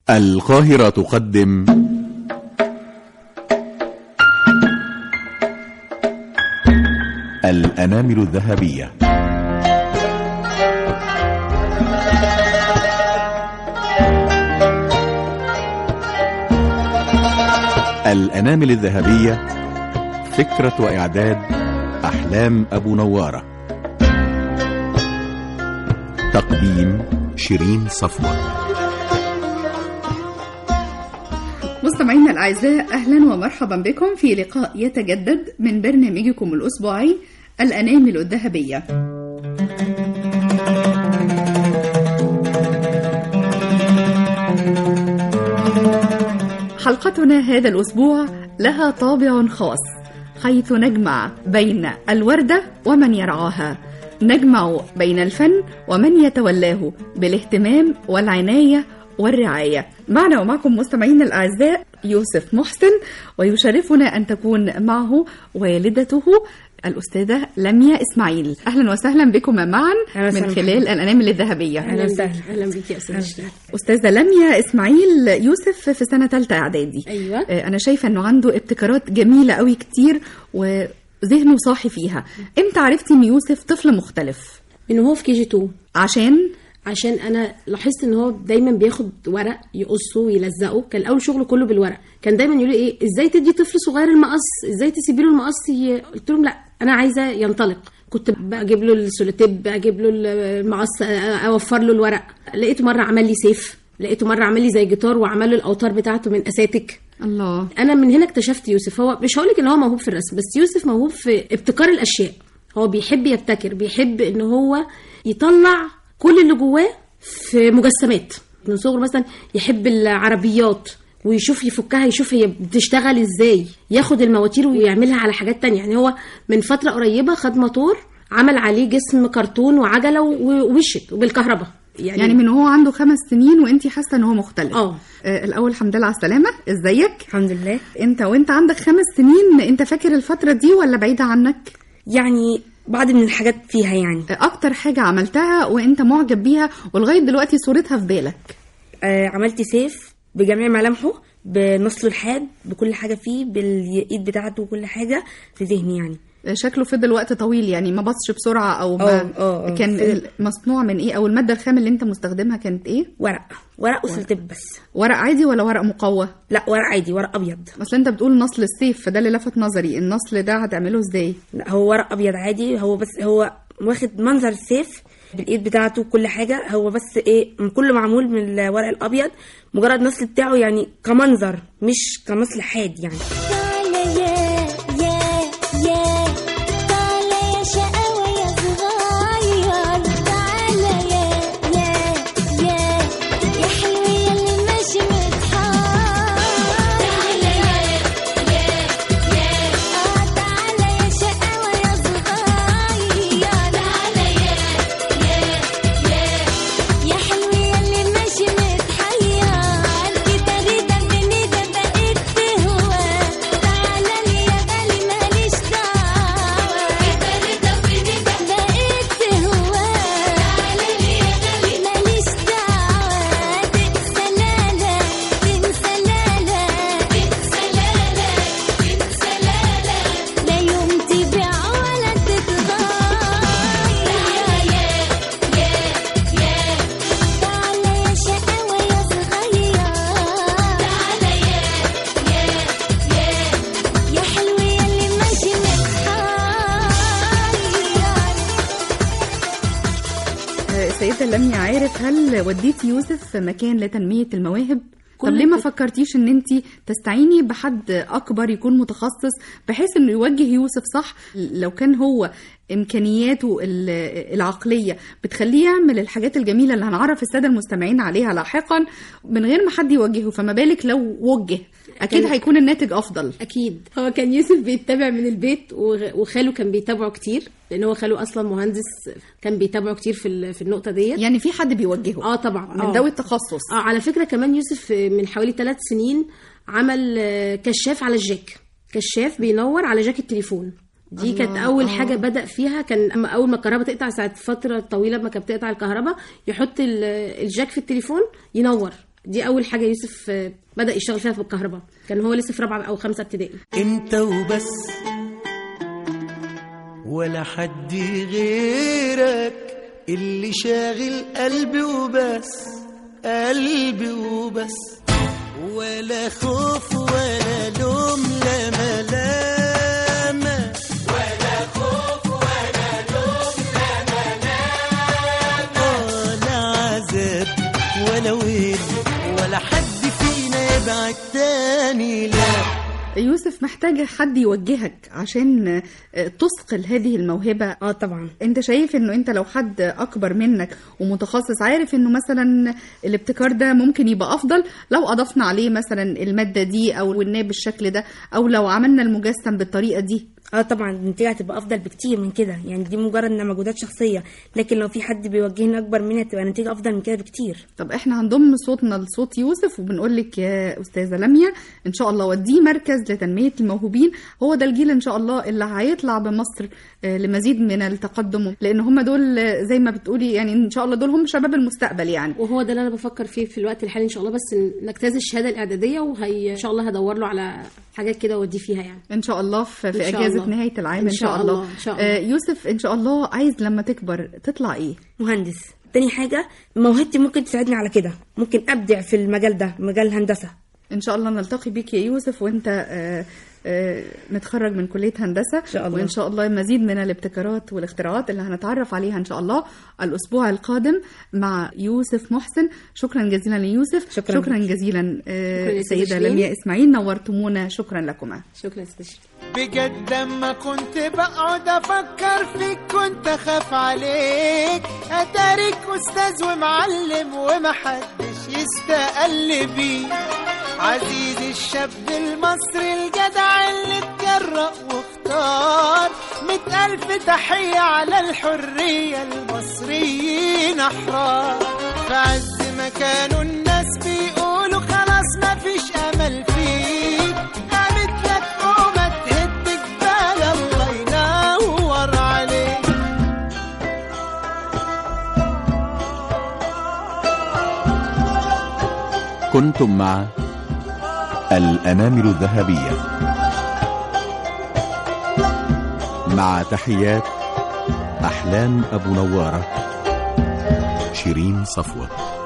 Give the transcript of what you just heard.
القاهرة تقدم الأنامل الذهبية الأنامل الذهبية فكرة وإعداد أحلام أبو نوارة تقديم شيرين صفوة مستمعينا الأعزاء أهلا ومرحبا بكم في لقاء يتجدد من برنامجكم الأسبوعي الأنامل الذهبية حلقتنا هذا الأسبوع لها طابع خاص حيث نجمع بين الوردة ومن يرعاها نجمع بين الفن ومن يتولاه بالاهتمام والعناية والرعاية معنا ومعكم مستمعين الأعزاء يوسف محسن ويشرفنا أن تكون معه والدته الأستاذة لميا إسماعيل أهلا وسهلا بكما معا أهلا من وسهلا. خلال الأنامل الذهبية اهلا وسهلا اهلا بيك يا استاذ شيرين. أستاذة لميا إسماعيل يوسف في سنة ثالثة إعدادي ايوه آه، أنا شايفة إنه عنده ابتكارات جميلة قوي كتير وذهنه صاحي فيها إمتى عرفتي إن يوسف طفل مختلف من وهو في كي جي 2 عشان عشان انا لاحظت ان هو دايما بياخد ورق يقصه ويلزقه كان الاول شغله كله بالورق كان دايما يقول لي ايه ازاي تدي طفل صغير المقص ازاي تسيبي له المقص ي- قلت لهم لا انا عايزه ينطلق كنت بجيب له السولوتيب اجيب له المقص اوفر له الورق لقيته مره عمل لي سيف لقيته مره عمل لي زي جيتار وعمل له الاوتار بتاعته من اساتك الله انا من هنا اكتشفت يوسف هو مش هقول لك ان هو موهوب في الرسم بس يوسف موهوب في ابتكار الاشياء هو بيحب يبتكر بيحب ان هو يطلع كل اللي جواه في مجسمات من صغره مثلا يحب العربيات ويشوف يفكها يشوف هي بتشتغل ازاي ياخد المواتير ويعملها على حاجات تانية يعني هو من فترة قريبة خد موتور عمل عليه جسم كرتون وعجلة و- ومشت وبالكهرباء يعني, يعني من هو عنده خمس سنين وانت حاسه ان هو مختلف اه آه، الاول الحمد لله على السلامه ازيك الحمد لله انت وانت عندك خمس سنين انت فاكر الفتره دي ولا بعيده عنك يعني بعض من الحاجات فيها يعني آه، اكتر حاجه عملتها وانت معجب بيها ولغايه دلوقتي صورتها في بالك آه عملت سيف بجميع ملامحه بنصله الحاد بكل حاجة فيه بالإيد بتاعته وكل حاجة في ذهني يعني آه، شكله فضل وقت طويل يعني ما بصش بسرعه او ما اه، اه، اه. كان فضل. مصنوع من ايه او الماده الخام اللي انت مستخدمها كانت ايه ورق ورق وسلتب بس ورق عادي ولا ورق مقوى لا ورق عادي ورق أبيض اصل انت بتقول نصل السيف فده اللي لفت نظري النصل ده هتعمله ازاي لا هو ورق أبيض عادي هو بس هو واخد منظر السيف بالإيد بتاعته كل حاجة هو بس إيه كله معمول من الورق الأبيض مجرد نصل بتاعه يعني كمنظر مش كنصل حاد يعني تعالى يا يا يا تعالى يا شقاوة يا صغير تعالى يا يا يا يا حلو يا اللي ماشي متحار تعالى يا يا يا اه تعالى يا شقاوة يا صغير تعالى يا يا يا يا حلو يا اللي ماشي متحير كده بنيدة بقيت تهوى تعالى لي يا غالي ماليش دعوة كده بنيدة بقيت تهوى تعالى لي يا غالي ماليش دعوة تنسى لالا تنسى لالا تنسى لالا تنسى لالا لا يوم تبيع ولا تتغير تعالى يا يا يا تعالى يا شقاوة يا صغير تعالى يا يا يا يا حلو يا اللي ماشي متحير آه، سيدة لميا عارف هل وديتي يوسف في مكان لتنمية المواهب؟ طب كل ليه ما ك- فكرتيش ان انت تستعيني بحد اكبر يكون متخصص بحيث انه يوجه يوسف صح لو كان هو امكانياته ال- العقليه بتخليه يعمل الحاجات الجميله اللي هنعرف الساده المستمعين عليها لاحقا من غير ما حد يوجهه فما بالك لو وجه اكيد كان- هيكون الناتج افضل اكيد هو كان يوسف بيتابع من البيت وغ- وخاله كان بيتابعه كتير لان هو خاله اصلا مهندس كان بيتابعه كتير في ال- في النقطه ديت يعني في حد بيوجهه اه طبعا من آه. ذوي التخصص اه على فكره كمان يوسف من حوالي ثلاث سنين عمل آه، كشاف على الجاك كشاف بينور على جاك التليفون دي كانت اول آه. حاجه بدا فيها كان اما اول ما الكهرباء تقطع ساعه فتره طويله ما كانت بتقطع الكهرباء يحط ال- الجاك في التليفون ينور دي اول حاجه يوسف آه، بدا يشتغل فيها في الكهرباء كان هو لسه في رابعه او خمسه ابتدائي انت وبس ولا حد غيرك اللي شاغل قلبي وبس قلبي وبس ولا خوف ولا لوم لا ملامة ولا خوف ولا لوم لا ملامة ولا عذاب ولا ويل ولا حد فينا يبعد تاني لا يوسف محتاج حد يوجهك عشان آه، تثقل هذه الموهبة اه طبعا انت شايف انه انت لو حد اكبر منك ومتخصص عارف انه مثلا الابتكار ده ممكن يبقى افضل لو اضفنا عليه مثلا المادة دي او الناب بالشكل ده او لو عملنا المجسم بالطريقة دي اه طبعا النتيجه هتبقى افضل بكتير من كده يعني دي مجرد انها مجهودات شخصيه لكن لو في حد بيوجهنا اكبر منها تبقى النتيجه افضل من كده بكتير طب احنا هنضم صوتنا لصوت يوسف وبنقول لك يا استاذه لميا ان شاء الله وديه مركز لتنميه الموهوبين هو ده الجيل ان شاء الله اللي هيطلع بمصر آه، لمزيد من التقدم لان هم دول آه، زي ما بتقولي يعني ان شاء الله دول هم شباب المستقبل يعني وهو ده اللي انا بفكر فيه في الوقت الحالي ان شاء الله بس نجتاز الشهاده الاعداديه وهي ان شاء الله هدور له على حاجات كده اوديه فيها يعني ان شاء الله في, في إن شاء اجازه الله. نهايه العام إن ان شاء شاء الله, الله، إن شاء الله. آه، يوسف ان شاء الله عايز لما تكبر تطلع ايه مهندس تاني حاجه موهبتي ممكن تساعدني على كده ممكن ابدع في المجال ده مجال الهندسه ان شاء الله نلتقي بيك يا يوسف وانت آه، آه، متخرج من كليه هندسه ان شاء الله. وان شاء الله مزيد من الابتكارات والاختراعات اللي هنتعرف عليها ان شاء الله الاسبوع القادم مع يوسف محسن شكرا جزيلا ليوسف شكراً شكرا جزيلا آه، شكراً يا سيده أستاذة شيرين. لمياء اسماعيل نورتمونا شكرا لكما شكرا يا استاذ شيرين. بجد لما كنت بقعد افكر فيك كنت اخاف عليك اتارك استاذ ومعلم ومحدش يستقل بيه عزيزي الشاب المصري الجدع اللي اتجرأ واختار مئة ألف تحية على الحرية المصريين أحرار في عز ما كانوا الناس بيقولوا خلاص مفيش أمل فيك قامت لك قومة تهد جبال الله ينور عليك كنتم مع الأنامل الذهبية مع تحيات أحلام أبو نوارة شيرين صفوة